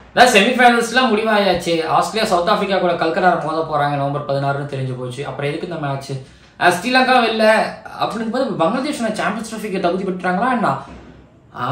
அதான் செமிஃபைனல்ஸ்லாம் முடிவாயாச்சு ஆஸ்திரேலியா சவுத் ஆப்பிரிக்கா கூட கல்கரா மோத போறாங்க நவம்பர் பதினாறுன்னு தெரிஞ்சு போச்சு அப்புறம் எதுக்கு இந்த மேட்ச் ஸ்ரீலங்கா வெளில அப்படின்னு போது பங்களாதேஷ் சாம்பியன்ஸ் ட்ரோஃபிக்கு தகுதி பெற்றாங்களா என்ன ஆ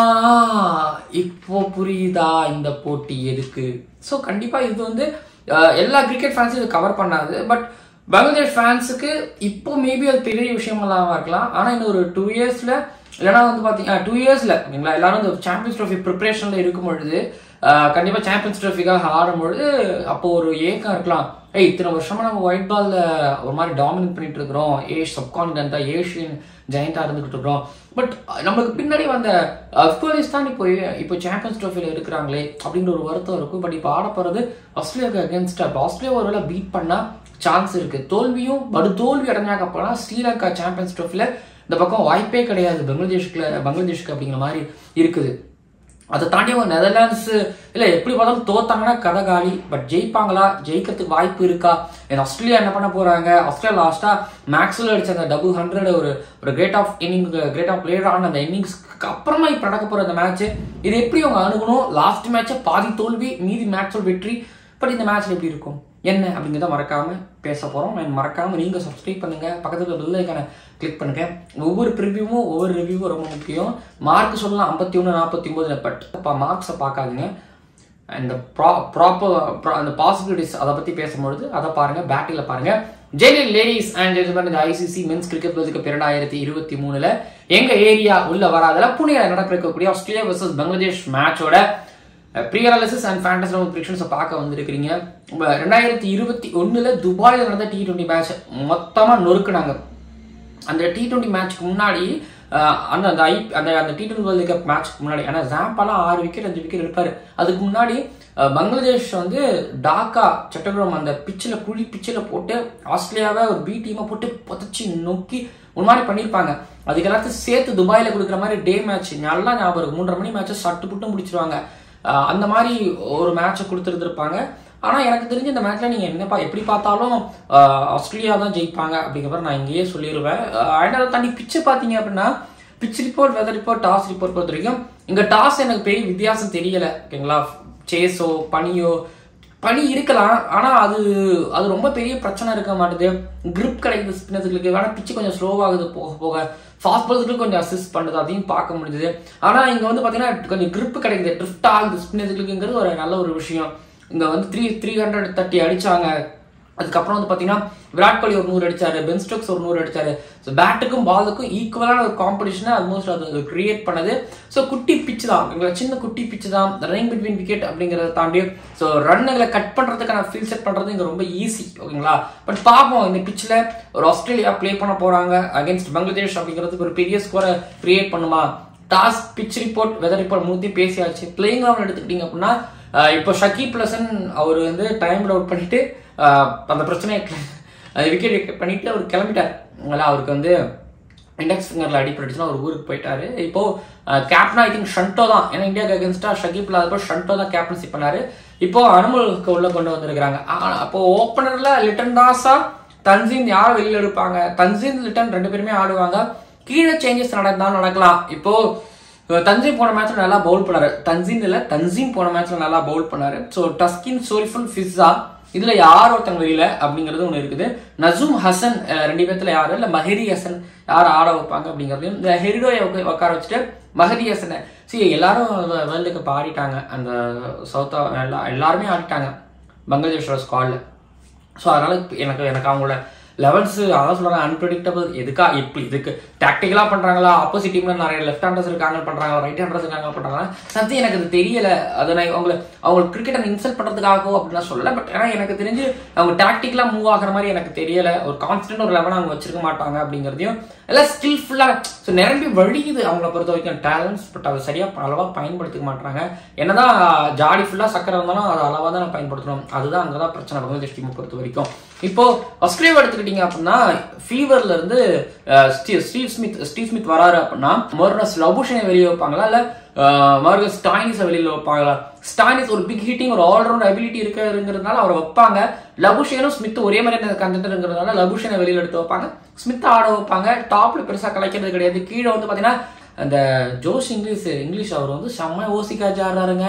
இப்போ புரியுதா இந்த போட்டி எதுக்கு ஸோ கண்டிப்பா இது வந்து அஹ், எல்லா கிரிக்கெட் ஃபேன்ஸும் இது கவர் பண்ணாது பட் பங்களாதேஷ் ஃபேன்ஸுக்கு இப்போ மேபி அது பெரிய விஷயமெல்லாம் இருக்கலாம் ஆனால் இன்னும் ஒரு டூ இயர்ஸ்ல இல்லைனா வந்து பார்த்தீங்கன்னா டூ இயர்ஸ்ல ஓகேங்களா எல்லாரும் இந்த சாம்பியன்ஸ் ட்ரோஃபி ப்ரிப்பரேஷன்ல இருக்கும் பொழுது அஹ், கண்டிப்பா சாம்பியன்ஸ் ட்ரோஃபிக்காக ஆடும் பொழுது அப்போ ஒரு ஏக்கம் இருக்கலாம் ஏய் இத்தனை வருஷமா நம்ம ஒயிட் பால்ல ஒரு மாதிரி டாமினேட் பண்ணிட்டு இருக்கிறோம் ஏஷ் சப்கான்டினென்டா ஏஷியன் ஜெயண்டா இருந்துகிட்டு இருக்கிறோம் பட் நம்மளுக்கு பின்னாடி வந்த ஆப்கானிஸ்தான் இப்போ இப்போ சாம்பியன்ஸ் ட்ரோஃபியில் இருக்கிறாங்களே அப்படிங்கிற ஒரு வருத்தம் இருக்கும் பட் இப்போ ஆட போறது ஆஸ்திரேலியாவுக்கு அகேன்ஸ்டா ஆஸ்திரேலியா ஒருவேளை பீட் பண்ணா சான்ஸ் இருக்கு தோல்வியும் படு தோல்வி அடைஞ்சாக்க போனா ஸ்ரீலங்கா சாம்பியன்ஸ் ட்ரோஃபில இந்த பக்கம் வாய்ப்பே கிடையாது பங்களாதேஷ்க்கு பங்களாதேஷ்க்கு அப்படிங்கிற மாதிரி இருக்குது அதை தாண்டி அவங்க நெதர்லாண்ட்ஸ் இல்ல எப்படி பார்த்தாலும் தோத்தாங்கன்னா கதை காலி பட் ஜெயிப்பாங்களா ஜெயிக்கிறதுக்கு வாய்ப்பு இருக்கா ஏன்னா ஆஸ்திரேலியா என்ன பண்ண போறாங்க ஆஸ்திரேலியா லாஸ்டா மேக்ஸ்வெல் அடிச்ச அந்த டபுள் ஹண்ட்ரட் ஒரு ஒரு great of inning great of player ஆன அந்த இன்னிங்ஸ்க்கு அப்புறமா இப்ப நடக்க போற அந்த மேட்ச் இது எப்படி அவங்க அணுகணும் லாஸ்ட் மேட்ச பாதி தோல்வி மீதி மேட்ச் வெற்றி பட் இந்த மேட்ச்ல எப்படி இருக்கும் என்ன அப்படிங்கிறத மறக்காம பேச போறோம் and மறக்காம நீங்க சப்ஸ்கிரைப் பண்ணுங்க பக்கத்துல பெல் ஐக்கான கிளிக் பண்ணுங்க ஒவ்வொரு ப்ரிவியூவும் ஒவ்வொரு ரிவ்யூவும் ரொம்ப முக்கியம் மார்க் சொல்லலாம் ஐம்பத்தி ஒன்று நாற்பத்தி ஒன்பதுல பட் இப்போ மார்க்ஸை பார்க்காதீங்க அந்த ப்ராப்பர் அந்த பாசிபிலிட்டிஸ் அதை பத்தி பேசும்பொழுது அதை பாருங்க பேட்டில் பாருங்க ஜெயிலில் லேடிஸ் அண்ட் ஜென்டில்மேன் இந்த ICC men's cricket world cup இரண்டாயிரத்தி இருபத்தி மூணுல எங்க ஏரியா உள்ள வராதல புனேல நடக்க இருக்கக்கூடிய ஆஸ்திரேலியா வர்சஸ் பங்களாதேஷ் மேட்சோட ப்ரீஅனாலிசிஸ் அண்ட் ஃபேண்டஸ் ப்ரிடிக்ஷன்ஸை பார்க்க வந்திருக்கிறீங்க உங்க ரெண்டாயிரத்தி இருபத்தி ஒண்ணுல துபாயில் நடந்த டி டுவெண்ட்டி மேட்ச் மொத்தமா நொறுக்குனாங்க அந்த டி டுவெண்ட்டி மேட்ச்க்கு முன்னாடி அஹ், அந்த அந்த ஐ அந்த அந்த டி டுவெண்ட்டி வேர்ல்டு கப் மேட்ச்க்கு முன்னாடி ஏன்னா ஜாம்பாலாம் ஆறு விக்கெட் அஞ்சு விக்கெட் எடுப்பாரு அதுக்கு முன்னாடி அஹ், பங்களாதேஷ் வந்து டாக்கா சட்டகுரம் அந்த பிச்சில் குழி பிச்சில் போட்டு ஆஸ்திரேலியாவை ஒரு பி டீமை போட்டு புதைச்சி நோக்கி ஒரு மாதிரி பண்ணியிருப்பாங்க அதுக்கு எல்லாத்தையும் சேர்த்து துபாயில் கொடுக்குற மாதிரி டே மேட்ச் நல்லா ஞாபகம் இருக்கு மூன்றரை மணி மேட்சை சட்டு புட்டு முடிச்சிருவாங்க அஹ், அந்த மாதிரி ஒரு மேட்சை கொடுத்துருந்துருப்பாங்க ஆனா எனக்கு தெரிஞ்ச இந்த மேட்ச்ல நீங்க என்னப்பா எப்படி பார்த்தாலும் ஆஹ், ஆஸ்திரேலியா தான் ஜெயிப்பாங்க அப்படிங்கிற மாதிரி நான் இங்கேயே சொல்லிடுவேன் அண்ட் அதை தாண்டி பிச்சை பார்த்தீங்க அப்படின்னா pitch report weather report toss report பொறுத்த வரைக்கும் இங்க டாஸ் எனக்கு பெரிய வித்தியாசம் தெரியல ஓகேங்களா சேஸோ பனியோ பனி இருக்கலாம் ஆனா அது அது ரொம்ப பெரிய பிரச்சனை இருக்க மாட்டுது grip கிடைக்குது ஸ்பின்னர்களுக்கு வேணா பிச்சு கொஞ்சம் ஸ்லோவாகுது போக போக ஃபாஸ்ட் பால்ஸுக்கு கொஞ்சம் அசிஸ்ட் பண்ணுது அதையும் பார்க்க முடியுது ஆனா இங்க வந்து பாத்தீங்கன்னா கொஞ்சம் grip கிடைக்குது ட்ரிஃப்ட் ஆகுது ஸ்பின்னர்களுக்குங்கிறது ஒரு நல்ல ஒரு விஷயம் இங்க வந்து த்ரீ த்ரீ ஹண்ட்ரட் தட்டி அடிச்சாங்க அதுக்கப்புறம் வந்து பாத்தீங்கன்னா விராட் கோலி ஒரு நூறு அடிச்சாரு பென் ஸ்டோக்ஸ் ஒரு நூறு அடிச்சாரு ஸோ பேட்டுக்கும் பாலுக்கும் ஈக்குவலான ஒரு காம்படிஷனை ஆல்மோஸ்ட் அது கிரியேட் பண்ணது ஸோ குட்டி பிச்சு தான் எங்களை சின்ன குட்டி பிச்சு தான் ரன்னிங் பிட்வீன் விக்கெட் அப்படிங்கிறத தாண்டி ஸோ ரன்னுகளை கட் பண்றதுக்கான ஃபீல் செட் பண்றது இங்க ரொம்ப ஈஸி ஓகேங்களா பட் பார்ப்போம் இந்த பிச்சில் ஒரு ஆஸ்திரேலியா ப்ளே பண்ண போறாங்க அகைன்ஸ்ட் பங்களாதேஷ் அப்படிங்கிறதுக்கு ஒரு பெரிய ஸ்கோரை கிரியேட் பண்ணுமா toss pitch report weather report மூத்தி பேசியாச்சு பிளேயிங் லெவன் எடுத்துக்கிட்டீங்க அப்படின்னா ஆஹ் இப்போ ஷக்கீப் பிளசன் அவர் வந்து டைம் அவுட் பண்ணிட்டு ஆஹ் அந்த பிரச்சனையை அது விக்கெட் பண்ணிட்டு அவர் கிளம்பிட்டார் அதனால அவருக்கு வந்து இண்டெக்ஸ் ஃபிங்கர்ல அடிபட்டுச்சுன்னா ஒரு ஊருக்கு போயிட்டாரு இப்போ கேப்டனா ஐ திங்க் ஷண்டோ தான் ஏன்னா இந்தியாவுக்கு அகேன்ஸ்டா ஷகீப் இல்லாதப்போ ஷண்டோ தான் கேப்டன்சி பண்ணாரு இப்போ அனுமலுக்கு உள்ள கொண்டு வந்திருக்காங்க ஆ- அப்போ ஓப்பனர்ல லிட்டன் தாஸா தன்சீன் யார் வெளியில எடுப்பாங்க தன்சீன் லிட்டன் ரெண்டு பேருமே ஆடுவாங்க கீழே சேஞ்சஸ் நடந்தாலும் நடக்கலாம் இப்போ அஹ், தன்சீன் போன மேட்ச்ல நல்லா பவுல் பண்ணாரு தன்சீன் இல்ல தன்சீன் போன மேட்ச்ல நல்லா பவுல் பண்ணாரு ஸோ டஸ்கின் சோரிஃபுல் ஃபிஸா இதுல யார் ஒருத்தங்க வெளியில அப்படிங்கிறது ஒண்ணு இருக்குது நசூம் ஹசன் அஹ், ரெண்டு பேர்த்துல யாரு இல்ல மஹரி ஹசன் யார் ஆட வைப்பாங்க அப்படிங்கிறதையும் இந்த ஹெரிடோயை உக்க- உட்கார வச்சுட்டு மஹதி ஹசனை சரி எல்லாரும் வேர்ல்டு கப் ஆடிட்டாங்க அந்த சவுத் எல்லா எல்லாருமே ஆடிட்டாங்க பங்களாதேஷோட ஸ்குவாட்ல ஸோ அதனால இப்ப எனக்கு எனக்கு அவங்களோட லெவல்ஸ் அதான் சொல்றாங்க அன்பிரடிக்டபிள் எதுக்கா இப்படி இதுக்கு டாக்டிக்கலா பண்றாங்களா ஆப்போசிட் டீம்ல நிறைய லெஃப்ட் ஹேண்டர்ஸ் இருக்காங்க பண்றாங்களா ரைட் ஹேண்டர்ஸ் இருக்காங்க பண்றாங்களா சத்தி எனக்கு அது தெரியல அதை நான் அவங்களை அவங்க கிரிக்கெட்டை இன்சல்ட் பண்றதுக்காகவோ அப்படிலாம் சொல்லல பட் ஏன்னா எனக்கு தெரிஞ்சு அவங்க டாக்டிக்கலா மூவ் ஆகுற மாதிரி எனக்கு தெரியல ஒரு கான்ஸ்டன்ட் ஒரு லெவன் அவங்க வச்சிருக்க மாட்டாங்க அப்படிங்கிறதையும் எல்லாம் ஸ்கில்ஃபுல்லா ஸோ நிரம்பி வழியுது அவங்கள பொறுத்த வரைக்கும் டேலண்ட்ஸ் பட் அதை சரியா அளவா பயன்படுத்திக்க மாட்டாங்க என்னதான் ஜாடி ஃபுல்லா சக்கரை இருந்தாலும் அதை அளவா தான் பயன்படுத்தணும் அதுதான் அங்கதான் பிரச்சனை பங்களாதேஷ் டீமை பொறுத்த வரைக்கும் இப்போ ஆஸ்திரேலியா எடுத்துக்கிட்டீங்க அப்படின்னா ஃபீவர்ல இருந்து அஹ், Steve Steve Smith Steve Smith வராரு அப்படின்னா மர்னஸ் லபுஷனை வெளியே வைப்பாங்களா இல்ல மர்கஸ் ஸ்டாயினிஸை வெளியில வைப்பாங்களா ஸ்டாயினிஸ் ஒரு பிக் ஹிட்டிங் ஒரு ஆல்ரவுண்ட் அபிலிட்டி இருக்கிறதுங்கிறதுனால அவரை வைப்பாங்க லபுஷேனும் ஸ்மித் ஒரே மாதிரி கண்டென்ட்ங்கிறதுனால லபுஷனை வெளியில எடுத்து வைப்பாங்க ஸ்மித் ஆட வைப்பாங்க டாப்ல பெருசா கலைக்கிறது கிடையாது கீழே வந்து பாத்தீங்கன்னா அந்த ஜோஷ் இங்கிலீஷ் இங்கிலீஷ் அவர் வந்து செம்ம ஓசிக்காச்சு ஆடுறாருங்க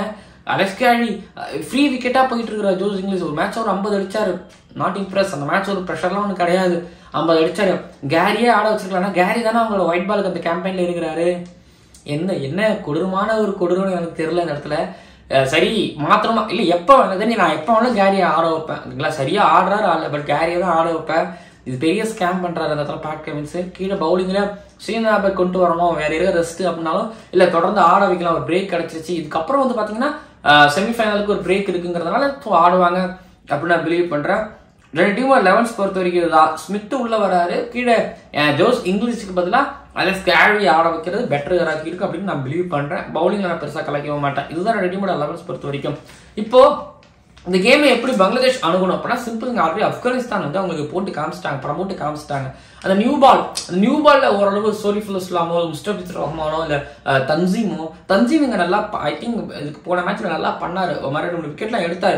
அலெக்ஸ் கேரி ஃப்ரீ விக்கெட்டாக போயிட்டு இருக்கிற ஜோஸ் இங்கிலீஷ் ஒரு மேட்ச் ஒரு ஐம்பது அடிச்சாரு நாட் இம்ப்ரெஸ் அந்த மேட்ச் ஒரு ப்ரெஷர்லாம் ஒன்றும் கிடையாது ஐம்பது அடிச்சாரு கேரியே ஆட வச்சிருக்கலாம் கேரி தானே அவங்களோட ஒயிட் பாலுக்கு அந்த கேம்பெயினில் இருக்கிறாரு என்ன என்ன கொடூரமான ஒரு கொடூரம்னு எனக்கு தெரியல இந்த இடத்துல அஹ் சரி மாத்திரமா இல்லை எப்போ வேணாலும் நான் எப்போ வேணாலும் கேரியை ஆட வைப்பேன் இல்லைங்களா சரியா ஆடுறாரு ஆடல பட் கேரியை தான் ஆட வைப்பேன் இது பெரிய ஸ்கேம் பண்றாரு அந்த இடத்துல பேட் கமின்ஸ் கீழே பவுலிங்கில் ஸ்ரீநாபை கொண்டு வரணும் வேற இருக்க ரெஸ்ட் அப்படின்னாலும் இல்லை தொடர்ந்து ஆட வைக்கலாம் ஒரு பிரேக் கிடைச்சிருச்சு இதுக்கப்புறம் வந்து பார்த்தீங்கன்னா செமிஃபைனலுக்கு ஒரு பிரேக் இருக்குங்கிறதுனால so ஆடுவாங்க அப்படின்னு நான் பிலீவ் பண்றேன் ரெண்டு டீமும் லெவன்ஸ் பொறுத்த வரைக்கும் இதுதான் ஸ்மித் உள்ள வராரு கீழே அஹ், ஜோஸ் இங்கிலீஷுக்கு பதிலாக அலெக்ஸ் கேரி ஆட வைக்கிறது பெட்டர் இருக்கு அப்படின்னு நான் பிலீவ் பண்றேன் பவுலிங் நான் பெருசாக கலைக்கவே மாட்டேன் இதுதான் ரெண்டு டீமோட லெவன்ஸ் பொறுத்த வரைக்கும் இப்போ இந்த கேமை எப்படி பங்களாதேஷ் அணுகணும் அப்படின்னா சிம்பிளுங்க ஆல்ரெடி ஆப்கானிஸ்தான் வந்து அவங்களுக்கு போட்டு காமிச்சிட்டாங்க படம் போட்டு காமிச்சிட்டாங்க அந்த நியூ பால் அந்த நியூ பால்ல ஓரளவு சோரிஃபுல் இஸ்லாமோ முஸ்டபித் ரஹ்மானோ இல்ல அஹ், தன்சீமோ தன்சீம் இங்க நல்லா ஐ திங்க் இதுக்கு போன மேட்ச்ல நல்லா பண்ணாரு ஒரு மாதிரி ரெண்டு விக்கெட்லாம் எடுத்தாரு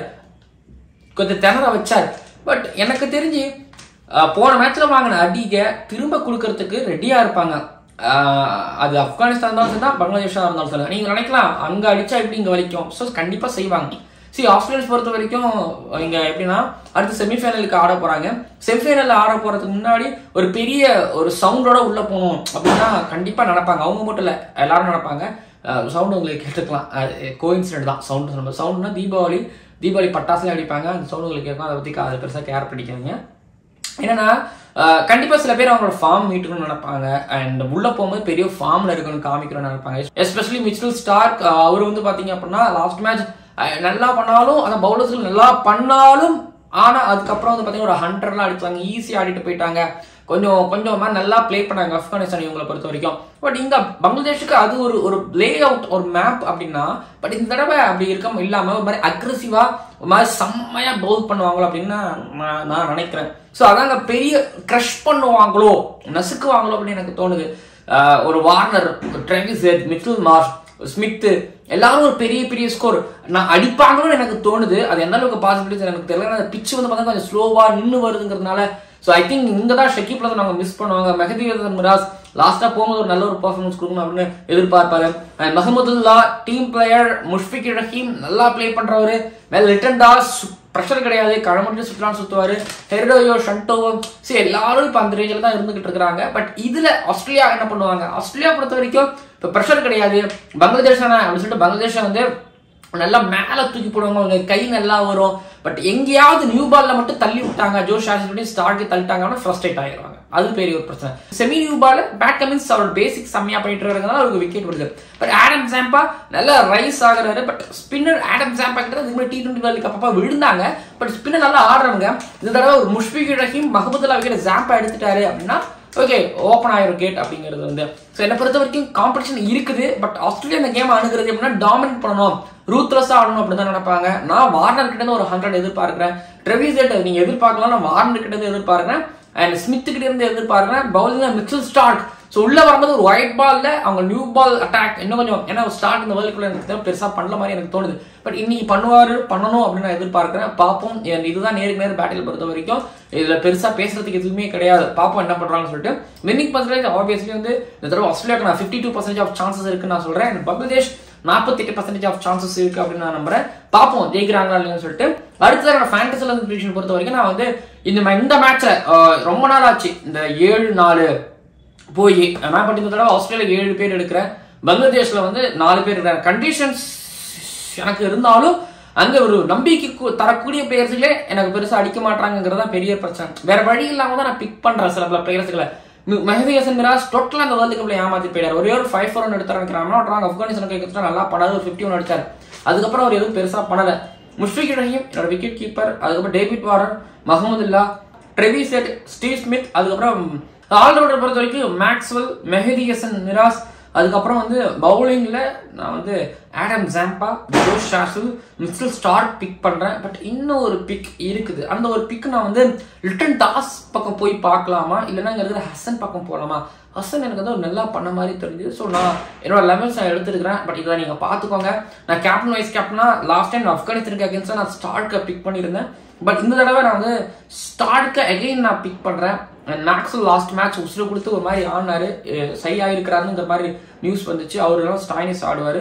கொஞ்சம் திணற வச்சார் பட் எனக்கு தெரிஞ்சு அஹ், போன மேட்ச்ல வாங்கின அடிக்க திரும்ப கொடுக்கறதுக்கு ரெடியா இருப்பாங்க அஹ், அது ஆப்கானிஸ்தான் இருந்தாலும் சரி தான் பங்களாதேஷா இருந்தாலும் சரி நீங்க நினைக்கலாம் அங்க அடிச்சா எப்படி இங்க வலிக்கும் ஸோ கண்டிப்பா செய்வாங்க சரி ஆஸ்திரேலியன்ஸ் பொறுத்த வரைக்கும் இங்க எப்படின்னா அடுத்து செமிஃபைனலுக்கு ஆட போறாங்க செமிஃபைனல்ல ஆட போறதுக்கு முன்னாடி ஒரு பெரிய ஒரு சவுண்டோட உள்ள போகணும் அப்படின்னா கண்டிப்பா நடப்பாங்க அவங்க மட்டும் இல்ல எல்லாரும் நடப்பாங்க சவுண்ட் உங்களுக்கு கேட்டுக்கலாம் கோயின்சிடென்ட் தான் சவுண்ட் நம்ம சவுண்ட்னா தீபாவளி தீபாவளி பட்டாசுல அடிப்பாங்க அந்த சவுண்ட் உங்களுக்கு கேட்கும் அதை பத்தி அதை பெருசா கேர் பண்ணிக்காதீங்க என்னன்னா அஹ், கண்டிப்பா சில பேர் அவங்களோட ஃபார்ம் மீட்டணும்னு நினைப்பாங்க அண்ட் உள்ள போகும்போது பெரிய ஃபார்ம்ல இருக்கணும்னு காமிக்கணும்னு நினைப்பாங்க எஸ்பெஷலி மிச்சல் ஸ்டார்க் அவர் வந்து பாத்தீங்க அப்படின்னா லாஸ்ட் மேட்ச் நல்லா பண்ணாலும் அந்த பவுலர்ஸ்கள் நல்லா பண்ணாலும் ஆனா அதுக்கப்புறம் வந்து பாத்தீங்கன்னா ஒரு ஹண்ட்ரட்லாம் அடிச்சாங்க ஈஸியா ஆடிட்டு போயிட்டாங்க கொஞ்சம் கொஞ்சம் மாதிரி நல்லா ப்ளே பண்ணாங்க ஆப்கானிஸ்தான் இவங்களை பொறுத்த வரைக்கும் பட் இங்க பங்களாதேஷுக்கு அது ஒரு ஒரு லே அவுட் ஒரு மேப் அப்படின்னா பட் இந்த தடவை அப்படி இருக்க இல்லாம ஒரு மாதிரி அக்ரெசிவா ஒரு மாதிரி செம்மையா பவுல் பண்ணுவாங்களோ அப்படின்னு நான் நான் நினைக்கிறேன் ஸோ அதாங்க பெரிய க்ரஷ் பண்ணுவாங்களோ நசுக்குவாங்களோ அப்படின்னு எனக்கு தோணுது ஆஹ் ஒரு Warner Travis middle Marsh Smith எல்லாரும் ஒரு பெரிய பெரிய ஸ்கோர் நான் அடிப்பாங்கன்னு எனக்கு தோணுது அது எந்த அளவுக்கு பாசிபிலிட்டிஸ் எனக்கு தெரியல ஏன்னா பிச் வந்து பார்த்தா கொஞ்சம் ஸ்லோவா நின்று வருதுங்கிறதுனால ஸோ ஐ திங்க் இங்க தான் ஷக்கீப்ல தான் நாங்கள் மிஸ் பண்ணுவாங்க மெஹதி ஹசன் மிராஸ் லாஸ்டா போகும்போது ஒரு நல்ல ஒரு பர்ஃபார்மன்ஸ் கொடுக்கணும் அப்படின்னு எதிர்பார்ப்பாரு and Mahmudullah team player Mushfiq Rahim நல்லா ப்ளே பண்றவரு வெல் ரிட்டன் தாஸ் ப்ரெஷர் கிடையாது கழமட்டு சுற்றலாம் சுத்துவாரு ஹெர்டோயோ ஷண்டோவோ சரி எல்லாரும் இப்போ அந்த ரேஞ்சில் தான் இருந்துகிட்டு இருக்காங்க பட் இதுல ஆஸ்திரேலியா என்ன பண்ணுவாங்க ஆஸ்திரேலியா பொறுத்த வரைக்கும் இப்போ ப்ரெஷர் கிடையாது பங்களாதேஷ் தானே அப்படின்னு சொல்லிட்டு பங்களாதேஷை வந்து நல்லா மேல தூக்கி போடுவாங்க அவங்க கை நல்லா வரும் பட் எங்கேயாவது நியூ பால்ல மட்டும் தள்ளி விட்டாங்க ஜோ ஷார்ஸ் பண்ணி ஸ்டார்க்கு தள்ளிட்டாங்கன்னா ஃப்ரஸ்ட்ரேட் ஆயிடுவாங்க அது பெரிய ஒரு பிரச்சனை semi new ball Pat Cummins அவரோட பேசிக் செம்மையா பண்ணிட்டு இருக்கிறதுனால அவருக்கு விக்கெட் வருது பட் ஆடம் சாம்பா நல்லா ரைஸ் ஆகுறாரு பட் ஸ்பின்னர் ஆடம் சாம்பா கிட்ட இதுக்கு முன்னாடி டி டுவெண்ட்டி வேர்ல்டு கப் அப்பா விழுந்தாங்க பட் ஸ்பின்னர் நல்லா ஆடுறவங்க இந்த தடவை ஒரு முஷ்பிக் ரஹீம் மஹபுதுல்லா விக்கெட் ஜாம்பா எடுத்துட்டாரு அப்படின்னா ஓகே ஓப்பன் ஆயிரும் கேட் அப்படிங்கிறது வந்து ஸோ என்னை பொறுத்த வரைக்கும் காம்படிஷன் இருக்குது பட் ஆஸ்திரேலியா இந்த கேம் அணுகிறது எப்படின்னா டாமினேட் பண்ணணும் ரூத்லெஸ்ஸாக ஆடணும் அப்படி தான் நினைப்பாங்க நான் வார்னர் கிட்ட இருந்து ஒரு ஹண்ட்ரட் எதிர்பார்க்கிறேன் ட்ரெவிசெட் நீங்க எதிர்பார்க்கலாம் நான் வார்னர் கிட்ட இருந்து எதிர்பார்க்கிறேன் அண்ட் ஸ்மித் கிட்ட இருந்து எதிர்பார்க்கிறேன் பவுலிங் மிச்சல் ஸ்டார்ட் ஸோ உள்ள வரும்போது ஒரு ஒயிட் பால்ல அவங்க நியூ பால் அட்டாக் இன்னும் கொஞ்சம் ஏன்னா ஸ்டார்ட் இந்த வேர்ல்டுக்குள்ள எனக்கு தெரியும் பெருசா பண்ணல மாதிரி எனக்கு தோணுது பட் இன்னைக்கு பண்ணுவாரு பண்ணணும் அப்படின்னு நான் எதிர்பார்க்கிறேன் பார்ப்போம் என் இதுதான் நேருக்கு நேர் பேட்டில் பொறுத்த வரைக்கும் இதுல பெருசா பேசுறதுக்கு எதுவுமே கிடையாது பார்ப்போம் என்ன பண்றாங்கன்னு சொல்லிட்டு வின்னிங் பர்சன்டேஜ் ஆப்வியஸ்லி வந்து இந்த தடவை ஆஸ்திரேலியாவுக்கு நான் fifty two percentage of chances இருக்குன்னு நான் சொல்றேன் And பங்களாதேஷ் நாற்பத்தெட்டு பர்சன்டேஜ் ஆஃப் சான்சஸ் இருக்கு அப்படின்னு நான் நம்புறேன் பார்ப்போம் ஜெயிக்கிறாங்களா இல்லைன்னு சொல்லிட்டு அடுத்தது என்னோட ஃபேண்டசில இருந்து பொறுத்த வரைக்கும் நான் வந்து இந்த ma- இந்த மேட்ச்ல ரொம்ப நாள் ஆச்சு இந்த ஏழு நாலு போய் நான் பண்ணி இந்த தடவை ஆஸ்திரேலியா ஏழு பேர் எடுக்கிறேன் பங்களாதேஷ்ல வந்து நாலு பேர் இருக்கிறாங்க கண்டிஷன்ஸ் எனக்கு இருந்தாலும் அங்க ஒரு நம்பிக்கை கு- தரக்கூடிய பிளேயர்ஸுகளே எனக்கு பெருசா அடிக்க மாட்டாங்கிறது தான் பெரிய பிரச்சனை வேற வழி இல்லாம தான் நான் பிக் பண்றேன் சில பல பிளேயர்ஸ்களை மெஹதி ஹசன் மிராஸ் டோட்டலா அந்த வேர்ல்டு கப்ல ஏமாத்தி போயிடாரு ஒரே ஒரு ஃபைவ் ஃபோர் ஒன் எடுத்தாரு ராங் ஆப்கானிஸ்தான் கேட்கறது நல்லா படாது ஒரு ஃபிஃப்டி ஒன் அடிச்சாரு அதுக்கப்புறம் அவர் எதுவும் பெருசா பண்ணல முஷ்பிக் ரஹீம் என்னோட விக்கெட் கீப்பர் அதுக்கப்புறம் David Warner Mahmudullah Travis Head Steve Smith அதுக்கப்புறம் ஆல்ரவுண்டர் பொறுத்த வரைக்கும் மேக்ஸ்வெல் மெஹதி ஹசன் மிராஸ் அதுக்கப்புறம் வந்து பவுலிங்ல நான் வந்து ஆடம் ஜாம்பா ஜோஷ் ஷாசுல் மிஸ்டர் ஸ்டார்க் பிக் பண்றேன் பட் இன்னும் ஒரு பிக் இருக்குது அந்த ஒரு பிக் நான் வந்து லிட்டன் தாஸ் பக்கம் போய் பார்க்கலாமா இல்லைன்னா இங்க இருக்கிற ஹசன் பக்கம் போகலாமா ஹசன் எனக்கு வந்து ஒரு நல்லா பண்ண மாதிரி தெரிஞ்சது ஸோ நான் என்னோட லெவல்ஸ் நான் எடுத்துருக்கிறேன் பட் இதை நீங்க பார்த்துக்கோங்க நான் கேப்டன் வைஸ் கேப்டனா லாஸ்ட் டைம் ஆப்கானிஸ்தானுக்கு அகேன்ஸ்டாக நான் ஸ்டார்க்கை பிக் பண்ணியிருந்தேன் பட் இந்த தடவை நான் வந்து ஸ்டார்க்கு அகைன் நான் பிக் பண்றேன் மேக்ஸும் லாஸ்ட் மேட்ச் உசுறு கொடுத்து ஒரு மாதிரி ஆடினாரு அஹ் சரி ஆயிருக்கிறாருங்கிற மாதிரி நியூஸ் வந்துச்சு அவர் எல்லாம் ஸ்டாயினிஸ் ஆடுவாரு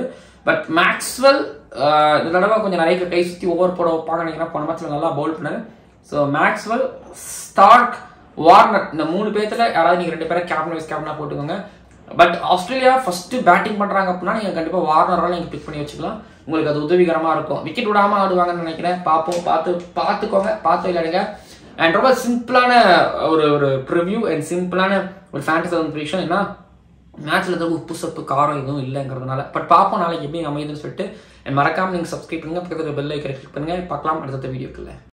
பட் மேக்ஸ்வெல் ஆஹ், இந்த தடவை கொஞ்சம் நிறைய கை சுற்றி ஓவர் போட வைப்பாங்க நினைக்கிறேன் போன மேட்ச்ல நல்லா பவுல் பண்ணாரு ஸோ மேக்ஸ்வெல் ஸ்டார்க் வார்னர் இந்த மூணு பேர்த்துல யாராவது நீங்க ரெண்டு பேரை கேப்டன் வைஸ் கேப்டனா போட்டுக்கோங்க பட் ஆஸ்திரேலியா ஃபர்ஸ்ட் பேட்டிங் பண்றாங்க அப்படின்னா நீங்க கண்டிப்பா வார்னரால நீங்க பிக் பண்ணி வச்சுக்கலாம் உங்களுக்கு அது உதவிகரமா இருக்கும் விக்கெட் விடாம ஆடுவாங்கன்னு நினைக்கிறேன் பார்ப்போம் பார்த்து பார்த்துக்கோங்க பார்த்து விளையாடுங்க அண்ட் ரொம்ப சிம்பிளான ஒரு ஒரு ப்ரிவ்யூ அண்ட் சிம்பிளான ஒரு ஃபேண்டசி ப்ரிடிக்ஷன் என்ன மேட்ச்ல எதுவும் உப்பு சப்பு காரம் எதுவும் இல்லைங்கிறதுனால பட் பார்ப்போம் நாளைக்கு எப்படி அமையுதுன்னு சொல்லிட்டு and மறக்காம நீங்க சப்ஸ்கிரைப் பண்ணுங்க பக்கத்துல பெல் ஐக்கனை கிளிக் பண்ணுங்க பார்க்கலாம் அடுத்த வீடியோக்குள்ள